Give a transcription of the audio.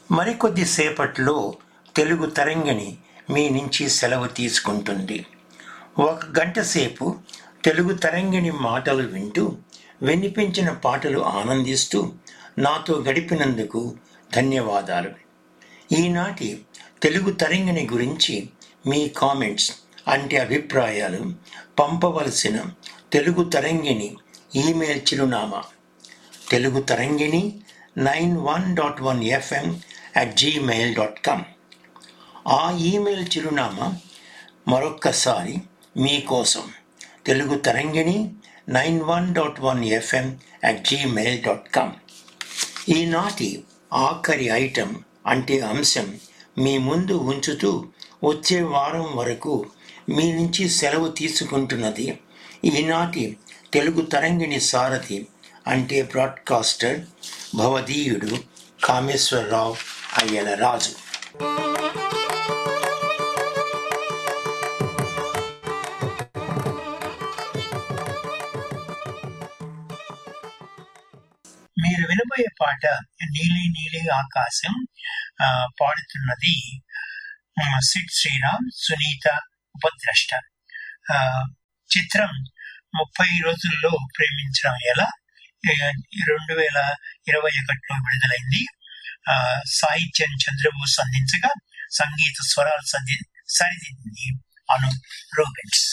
మరికొద్ది సేపట్లో తెలుగు తరంగిణి మీ నుంచి సెలవు తీసుకుంటుంది ఒక గంట సేపు తెలుగు తరంగిణి మాటలు వింటూ వినిపించిన పాటలు ఆనందిస్తూ నాతో గడిపినందుకు ధన్యవాదాలు ఈనాటి తెలుగు తరంగిణి గురించి మీ కామెంట్స్ అంటే అభిప్రాయాలు పంపవలసిన తెలుగు తరంగిణి ఈమెయిల్ చిరునామా Telugu Tarangini nine one dot one FM at Gmail dot com ఆ ఈమెయిల్ చిరునామా మరొక్కసారి మీకోసం Telugu Tarangini nine one dot one FM at Gmail dot com ఈనాటి ఆఖరి ఐటెం అంటే అంశం మీ ముందు ఉంచుతూ వచ్చే వారం వరకు మీ నుంచి సెలవు తీసుకుంటున్నది ఈనాటి తెలుగు తరంగిణి సారథి అంటే బ్రాడ్కాస్టర్ భవదీయుడు కామేశ్వరరావు అయ్యల రాజు మీరు వినబోయే పాట నీలి నీలి ఆకాశం ఆ, పాడుతున్నది ఆ, సిడ్ శ్రీరామ్ సునీత ఉపద్రష్ట ఆ, చిత్రం ముప్పై రోజుల్లో ప్రేమించడం ఎలా ఏ, రెండు వేల ఇరవై ఒకటిలో విడుదలైంది ఆ, సాహిత్యం చంద్రబోస్ అందించగా సంగీత స్వరాలు సది సరిదిద్దింది అను రూబెన్స్